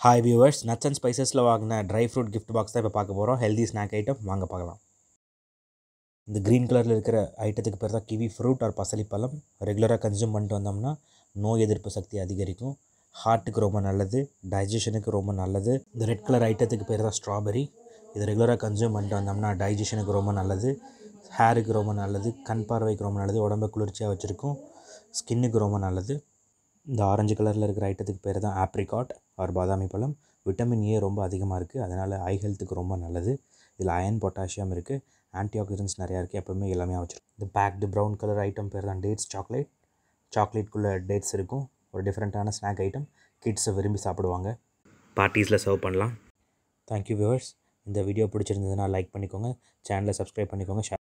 hi viewers nuts and ஸ்பைசஸில் வாங்கின dry fruit gift box தான் இப்போ பார்க்க போகிறோம் ஹெல்தி ஸ்நாக் ஐட்டம் வாங்க பார்க்கலாம் இந்த க்ரீன் கலரில் இருக்கிற ஐட்டத்துக்கு பேர் தான் கிவி ஃப்ரூட் ஆர் பசலிப்பழம் ரெகுலராக கன்சியூம் பண்ணிட்டு வந்தோம்னா நோய் எதிர்ப்பு சக்தி அதிகரிக்கும் ஹார்ட்டுக்கு ரொம்ப நல்லது டைஜஷனுக்கு ரொம்ப நல்லது இந்த ரெட் கலர் ஐட்டத்துக்கு பேர் தான் ஸ்ட்ராபெரி இது ரெகுலராக கன்சியூம் பண்ணிட்டு வந்தோம்னா டைஜஷனுக்கு ரொம்ப நல்லது ஹேருக்கு ரொம்ப நல்லது கண் பார்வைக்கு ரொம்ப நல்லது உடம்பை குளிர்ச்சியாக வச்சுருக்கும் ஸ்கின்னுக்கு ரொம்ப நல்லது இந்த ஆரஞ்சு கலரில் இருக்கிற ஐட்டத்துக்கு பேர் தான் ஆப்ரிகாட் ஆர் பாதாமி பழம் விட்டமின் ஏ ரொம்ப அதிகமாக இருக்குது அதனால் ஐ ஹெல்த்துக்கு ரொம்ப நல்லது இதில் அயன் பொட்டாசியம் இருக்குது ஆன்டிஆக்சிடென்ட்ஸ் நிறையா இருக்குது எப்போவுமே எல்லாமே வச்சிருக்கும் இந்த பேக்டு ப்ரௌன் கலர் ஐட்டம் பேர் தான் டேட்ஸ் சாக்லேட் சாக்லேட்குள்ளே டேட்ஸ் இருக்கும் ஒரு டிஃப்ரெண்ட்டான ஸ்நாக் ஐட்டம் கிட்ஸை விரும்பி சாப்பிடுவாங்க பார்ட்டிஸில் சர்வ் பண்ணலாம் தேங்க்யூ வியூவர்ஸ் இந்த வீடியோ பிடிச்சிருந்ததுன்னா லைக் பண்ணிக்கோங்க சேனலை சப்ஸ்கிரைப் பண்ணிக்கோங்க